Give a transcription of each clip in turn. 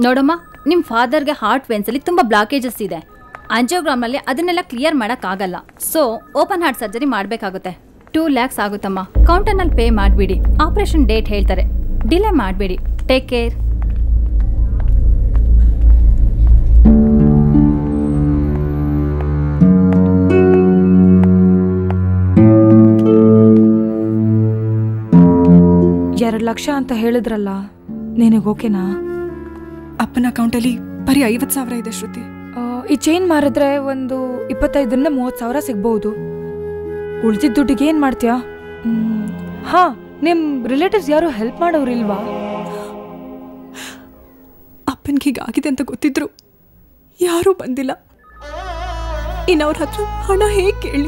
ನೋಡಮ್ಮ ನಿಮ್ಮ ಫಾದರ್ಗೆ ಹಾರ್ಟ್ ವೇನ್ಸಲ್ಲಿ ತುಂಬ ಬ್ಲಾಕೇಜಸ್ ಇದೆ ಆಂಜಿಯೋಗ್ರಾಮಲ್ಲಿ ಅದನ್ನೆಲ್ಲ ಕ್ಲಿಯರ್ ಮಾಡೋಕ್ಕಾಗಲ್ಲ ಸೊ ಓಪನ್ ಹಾರ್ಟ್ ಸರ್ಜರಿ ಮಾಡಬೇಕಾಗುತ್ತೆ ಟೂ ಲ್ಯಾಕ್ಸ್ ಆಗುತ್ತಮ್ಮ ಕೌಂಟರ್ನಲ್ಲಿ ಪೇ ಮಾಡಿಬಿಡಿ ಆಪರೇಷನ್ ಡೇಟ್ ಹೇಳ್ತಾರೆ ಡಿಲೇ ಮಾಡಬೇಡಿ ಟೇಕ್ ಕೇರ್ ಎರಡು ಲಕ್ಷ ಅಂತ ಹೇಳಿದ್ರಲ್ಲ ನಿನಗೆ ಓಕೆನಾ ಅಪ್ಪನ ಅಕೌಂಟಲ್ಲಿ ಬರೀ ಐವತ್ತು ಸಾವಿರ ಇದೆ ಶ್ರುತಿ ಆ, ಈ ಚೈನ್ ಮಾರಿದ್ರೆ ಒಂದು ಇಪ್ಪತ್ತೈದರಿಂದ ಮೂವತ್ತು ಸಾವಿರ ಸಿಗ್ಬೋದು ಉಳ್ದಿದ್ದ ದುಡ್ಡಿಗೆ ಏನು ಮಾಡ್ತೀಯಾ ಮ್, ಹಾ ನಿಮ್ಮ ರಿಲೇಟಿವ್ಸ್ ಯಾರು ಹೆಲ್ಪ್ ಮಾಡೋರಿಲ್ವಾ ಅಪ್ಪನಿಗೆ ಹೀಗಾಗಿದೆ ಅಂತ ಗೊತ್ತಿದ್ರು ಯಾರೂ ಬಂದಿಲ್ಲ ಇನ್ನು ಅವ್ರ ಹತ್ರ ಹಣ ಹೇಗೆ ಕೇಳಿ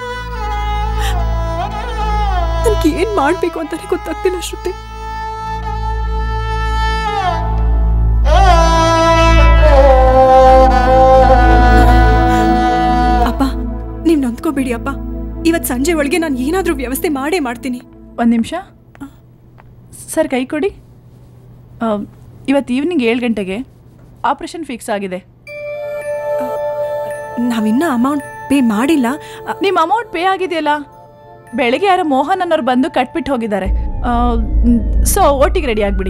ನನಗೆ ಏನು ಮಾಡಬೇಕು ಅಂತಾನೆ ಗೊತ್ತಾಗ್ತಿಲ್ಲ ಶ್ರುತಿ ಅಪ್ಪ ನೀವು ನೊಂದ್ಕೋಬೇಡಿ ಅಪ್ಪ ಇವತ್ತು ಸಂಜೆ ಒಳಗೆ ನಾನು ಏನಾದರೂ ವ್ಯವಸ್ಥೆ ಮಾಡೇ ಮಾಡ್ತೀನಿ ಒಂದು ನಿಮಿಷ ಸರ್ ಕೈ ಕೊಡಿ ಆ, ಇವತ್ತು ಈವ್ನಿಂಗ್ ಏಳು ಗಂಟೆಗೆ ಆಪ್ರೇಷನ್ ಫಿಕ್ಸ್ ಆಗಿದೆ ನಾವಿನ್ನ ಅಮೌಂಟ್ ಪೇ ಮಾಡಿಲ್ಲ ಅ- ನಿಮ್ಮ ಅಮೌಂಟ್ ಪೇ ಆಗಿದೆಯಲ್ಲ ಬೆಳಗ್ಗೆ ಯಾರೋ ಮೋಹನ್ ಅನ್ನೋರು ಬಂದು ಕಟ್ಬಿಟ್ಟು ಹೋಗಿದ್ದಾರೆ ಸೊ ಓಟಿಗೆ ರೆಡಿ ಆಗಿಬಿಡಿ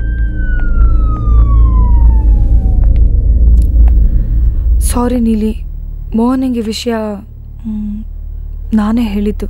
ಸಾರಿ ನೀಲಿ ಮೋಹನಿಗೆ ವಿಷಯ ಮ್, ನಾನೇ ಹೇಳಿದ್ದು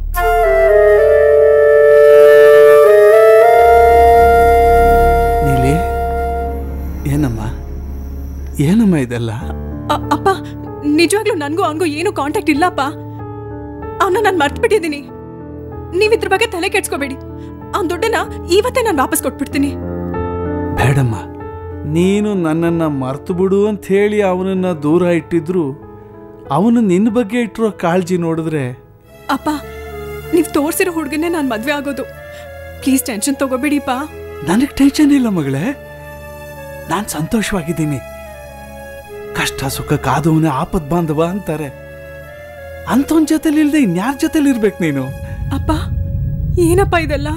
ನೀಲಿ ಏನಮ್ಮ ಏನಮ್ಮ ಇದೆಲ್ಲ ಅ- ಅಪ್ಪ ನಿಜವಾಗ್ಲೂ ನನಗೂ ಅವನಿಗೂ ಏನು ಕಾಂಟ್ಯಾಕ್ಟ್ ಇಲ್ಲಪ್ಪ ಅವನ್ನ ನಾನು ಮರ್ತು ಬಿಟ್ಟಿದ್ದೀನಿ ನೀವು ಇದ್ರ ಬಗ್ಗೆ ತಲೆ ಕೆಡ್ಸ್ಕೋಬೇಡಿ ಅವ್ನ ದುಡ್ಡನ್ನ ಇವತ್ತೇ ನಾನು ವಾಪಸ್ ಕೊಟ್ಬಿಡ್ತೀನಿ ಬೇಡಮ್ಮ ನೀನು ನನ್ನನ್ನು ಮರ್ತು ಬಿಡು ಅಂತ ಹೇಳಿ ಅವನನ್ನ ದೂರ ಇಟ್ಟಿದ್ರು ಅವನು ನಿನ್ನ ಬಗ್ಗೆ ಇಟ್ಟಿರೋ ಕಾಳಜಿ ನೋಡಿದ್ರೆ ಅಪ್ಪ ನೀವು ತೋರಿಸಿರೋ ಹುಡುಗನ್ನೇ ನಾನು ಮದ್ವೆ ಆಗೋದು ಪ್ಲೀಸ್ ಟೆನ್ಷನ್ ತಗೋಬೇಡಿಪ್ಪ ನನಗೆ ಟೆನ್ಷನ್ ಇಲ್ಲ ಮಗಳೇ ನಾನು ಸಂತೋಷವಾಗಿದ್ದೀನಿ ಕಷ್ಟ ಸುಖ ಕಾದವನೇ ಆಪತ್ ಬಾಂಧವ ಅಂತಾರೆ ಅಂಥವನ್ ಜೊತೆಲಿ ಇಲ್ದೆ ಇನ್ಯಾರ ಜೊತೆಲಿ ಇರ್ಬೇಕು ನೀನು ಅಪ್ಪ ಏನಪ್ಪ ಇದೆಲ್ಲ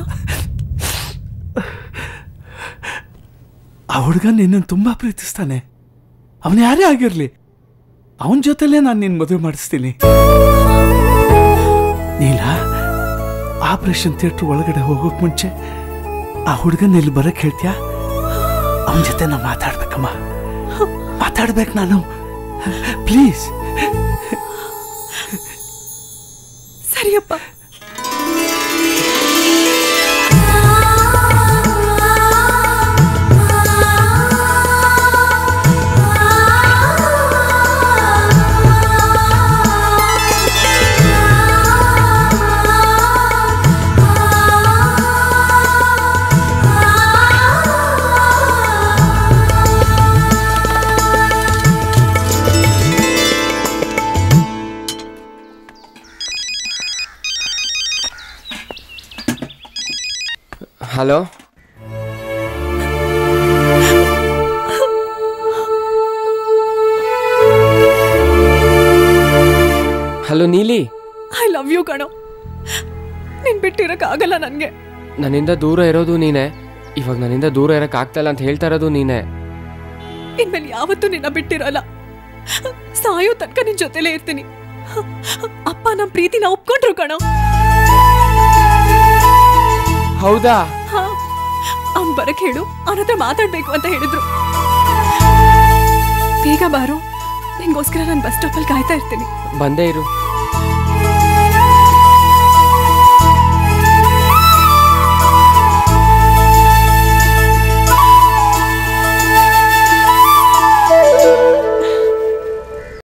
ಆ ಹುಡುಗ ನಿನ್ನನ್ನು ತುಂಬಾ ಪ್ರೀತಿಸ್ತಾನೆ ಅವನು ಯಾರೇ ಆಗಿರ್ಲಿ ಅವನ ಜೊತೆಲೇ ನಾನು ನಿನ್ನ ಮದುವೆ ಮಾಡಿಸ್ತೀನಿ ನೀಲ ಆಪರೇಷನ್ ಥಿಯೇಟ್ರ್ ಒಳಗಡೆ ಹೋಗೋಕ್ ಮುಂಚೆ ಆ ಹುಡುಗನ ಇಲ್ಲಿ ಬರಕ್ ಹೇಳ್ತೀಯಾ ಅವನ ಜೊತೆ ನಾ ಮಾತಾಡ್ಬೇಕಮ್ಮ ಮಾತಾಡ್ಬೇಕು ನಾನು ಪ್ಲೀಸ್ ಸರಿಯಪ್ಪ hello hello Neeli I love you ಕಣೋ ನೀನ್ ಬಿಟ್ಟಿರಕ್ಕಾಗಲ್ಲ ನನಗೆ ನನ್ನಿಂದ ದೂರ ಇರೋದು ನೀನೆ ಇವಾಗ ನನ್ನಿಂದ ದೂರ ಇರಕ್ ಆಗ್ತಾ ಇಲ್ಲ ಅಂತ ಹೇಳ್ತಾ ಇರೋದು ನೀನೆ ಇನ್ಮೇಲೆ ಯಾವತ್ತೂ ನಿನ್ನ ಬಿಟ್ಟಿರಲ್ಲ ಸಾಯೋ ತನಕ ನಿನ್ ಜೊತೆಲೇ ಇರ್ತೀನಿ ಅಪ್ಪ ನಮ್ಮ ಪ್ರೀತಿನ ಒಪ್ಕೊಂಡ್ರು ಕಣೋ ಹೌದಾ ಅವ್ನ್ ಬರಕ್ ಹೇಳು ಅವನ ಹತ್ರ ಮಾತಾಡ್ಬೇಕು ಅಂತ ಹೇಳಿದ್ರು ಬೇಗ ಬಾರೋ ನಿಂಗೋಸ್ಕರ ನಾನು ಬಸ್ ಸ್ಟಾಪಲ್ಲಿ ಕಾಯ್ತಾ ಇರ್ತೀನಿ ಬಂದೇ ಇರು